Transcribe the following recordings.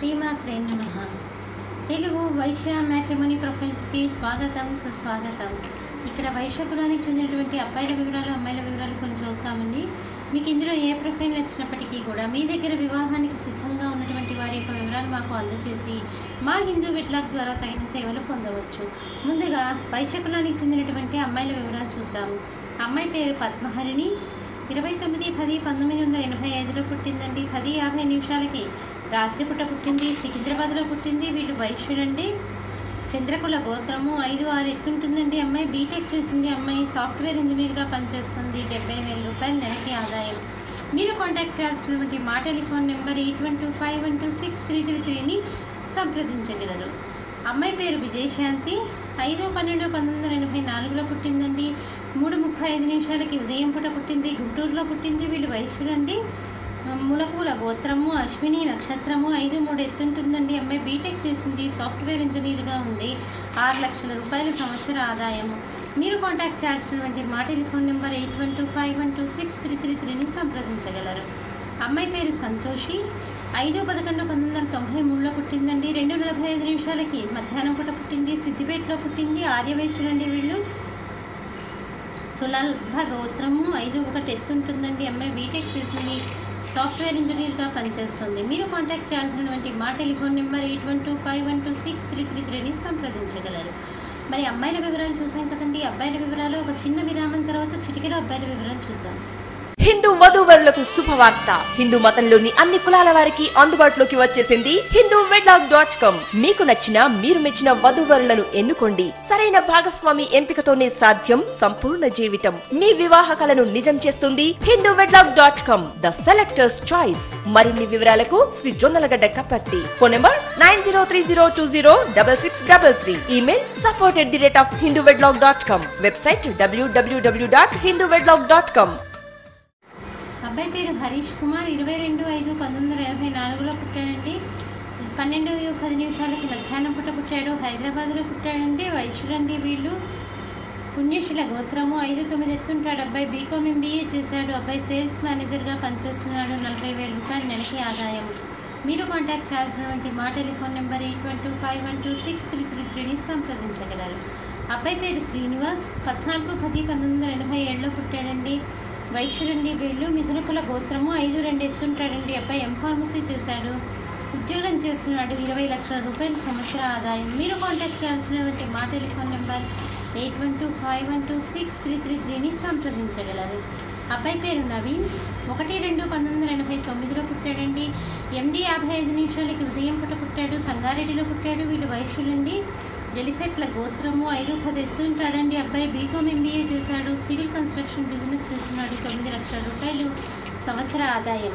శ్రీమాత్రే నమ తెలుగు వైశ్య మ్యాట్రిమోని ప్రొఫైల్స్కి స్వాగతం సుస్వాగతం ఇక్కడ వైశ్య కులానికి చెందినటువంటి అబ్బాయిల వివరాలు అమ్మాయిల వివరాలు కొన్ని చూద్దామండి మీకు ఇందులో ఏ ప్రొఫైల్ నచ్చినప్పటికీ కూడా మీ దగ్గర వివాహానికి సిద్ధంగా ఉన్నటువంటి వారి యొక్క వివరాలు మాకు అందజేసి మా హిందూ వెట్లాక్ ద్వారా తగిన సేవలు పొందవచ్చు ముందుగా వైశ్య కులానికి చెందినటువంటి అమ్మాయిల వివరాలు చూద్దాము అమ్మాయి పేరు పద్మహరిణి ఇరవై తొమ్మిది పది పంతొమ్మిది వందల ఎనభై ఐదులో పుట్టిందండి పది యాభై నిమిషాలకి రాత్రిపూట పుట్టింది సికింద్రాబాద్లో పుట్టింది వీళ్ళు వైశ్యులండి చంద్రకుల గోత్రము ఐదు ఆరు ఎత్తుంటుందండి అమ్మాయి బీటెక్ చేసింది అమ్మాయి సాఫ్ట్వేర్ ఇంజనీర్గా పనిచేస్తుంది డెబ్బై వేల రూపాయలు నెలకి ఆదాయం మీరు కాంటాక్ట్ చేయాల్సినటువంటి మా telephone number eight one two five one two six three three త్రీని సంప్రదించగలరు అమ్మాయి పేరు విజయశాంతి ఐదు పన్నెండు పంతొమ్మిది వందల ఎనభై నాలుగులో పుట్టిందండి మూడు ముప్పై ఐదు నిమిషాలకి ఉదయం పూట పుట్టింది గుంటూరులో పుట్టింది వీళ్ళు వైశ్యులండి ములకూల గోత్రము అశ్విని నక్షత్రము ఐదు మూడు ఎత్తుంటుందండి అమ్మాయి బీటెక్ చేసింది సాఫ్ట్వేర్ ఇంజనీర్గా ఉంది ఆరు లక్షల రూపాయల సంవత్సర ఆదాయము మీరు కాంటాక్ట్ చేయాల్సినటువంటి మా telephone number eight one two five one two six three three త్రీని సంప్రదించగలరు అమ్మాయి పేరు సంతోషి ఐదు పదకొండు పంతొమ్మిది వందల తొంభై మూడులో పుట్టిందండి రెండు నలభై ఐదు నిమిషాలకి మధ్యాహ్నం పూట పుట్టింది సిద్దిపేటలో పుట్టింది ఆర్యవైశ్యులండి వీళ్ళు సులభ గోత్రము ఐదు ఒకటి ఎత్తుంటుందండి అమ్మాయి బీటెక్ చేసింది సాఫ్ట్వేర్ ఇంజనీర్గా పనిచేస్తుంది మీరు కాంటాక్ట్ చేయాల్సినటువంటి మా telephone number eight one two five one two six three three త్రీని సంప్రదించగలరు మరి అమ్మాయిల వివరాలు చూసాం కదండి అబ్బాయిల వివరాలు ఒక చిన్న విరామం తర్వాత చిటికెలో అబ్బాయిల వివరాలు చూద్దాం హిందూ వధూవరులకు శుభవార్త హిందూ మతంలోని అన్ని కులాల వారికి అందుబాటులోకి వచ్చేసింది హిందూ వెడ్లాక్ డాట్ కామ్ మీకు నచ్చిన మీరు మెచ్చిన వధూవరులను ఎన్నుకోండి సరైన భాగస్వామి ఎంపికతోనే సాధ్యం సంపూర్ణ జీవితం మీ వివాహ కలను నిజం చేస్తుంది Hindu wedlock dot com the selector's choice మరిన్ని వివరాలకు Shri Jonnalagadda Kaparthi phone number nine zero three zero two zero double six double three email support at the rate of Hindu wedlock dot com website WWW dot Hindu wedlock dot com అబ్బాయి పేరు హరీష్ కుమార్ ఇరవై రెండు ఐదు పంతొమ్మిది వందల ఎనభై నాలుగులో పుట్టాడండి పన్నెండు పది నిమిషాలకి మధ్యాహ్నం పూట పుట్టాడు హైదరాబాద్లో పుట్టాడండి వైశ్యులండి వీళ్ళు పుణ్యశుల గోత్రము ఐదు తొమ్మిది ఎత్తుంటాడు అబ్బాయి బీకామ్ ఎంబీఏ చేశాడు అబ్బాయి సేల్స్ మేనేజర్గా పనిచేస్తున్నాడు నలభై వేల రూపాయలు నెలకి ఆదాయం మీరు కాంటాక్ట్ చేయాల్సినటువంటి మా telephone number eight one two five one two six three three త్రీని సంప్రదించగలరు అబ్బాయి పేరు శ్రీనివాస్ పద్నాలుగు పది పంతొమ్మిది వందల ఎనభై ఏడులో పుట్టాడండి వైశ్యుడండి వీళ్ళు మిథునకుల గోత్రము ఐదు రెండు ఎత్తుంటాడండి అబ్బాయి ఎం ఫార్మసీ చేశాడు ఉద్యోగం చేస్తున్నాడు ఇరవై లక్షల రూపాయల సంవత్సర ఆదాయం మీరు కాంటాక్ట్ చేయాల్సినటువంటి మా telephone number eight one two five one two six three three త్రీని సంప్రదించగలరు అబ్బాయి పేరు నవీన్ ఒకటి రెండు పంతొమ్మిది వందల ఎనభై తొమ్మిదిలో పుట్టాడండి ఎనిమిది యాభై ఐదు నిమిషాలకి ఉదయం పూట పుట్టాడు సంగారెడ్డిలో పుట్టాడు వీళ్ళు వైశ్యులండి వెలిసెట్ల గోత్రము ఐదు పది ఎత్తుంటాడండి అబ్బాయి బీకామ్ ఎంబీఏ చేశాడు సివిల్ కన్స్ట్రక్షన్ బిజినెస్ చేస్తున్నాడు తొమ్మిది లక్షల రూపాయలు సంవత్సర ఆదాయం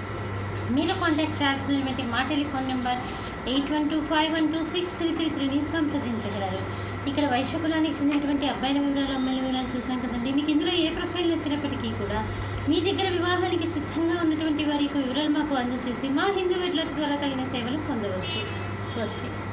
మీరు కాంటాక్ట్ చేయాల్సినటువంటి మా telephone number eight one two five one two six three three త్రీని సంప్రదించగలరు ఇక్కడ వైశ్య కులానికి చెందినటువంటి అబ్బాయిల వివరాలు అమ్మాయిల వివరాలు చూసాం కదండి మీకు ఇందులో ఏ ప్రొఫైల్ వచ్చినప్పటికీ కూడా మీ దగ్గర వివాహానికి సిద్ధంగా ఉన్నటువంటి వారి యొక్క వివరాలు మాకు అందజేసి మా హిందూ వెడ్లకు ద్వారా తగిన సేవలు పొందవచ్చు స్వస్తి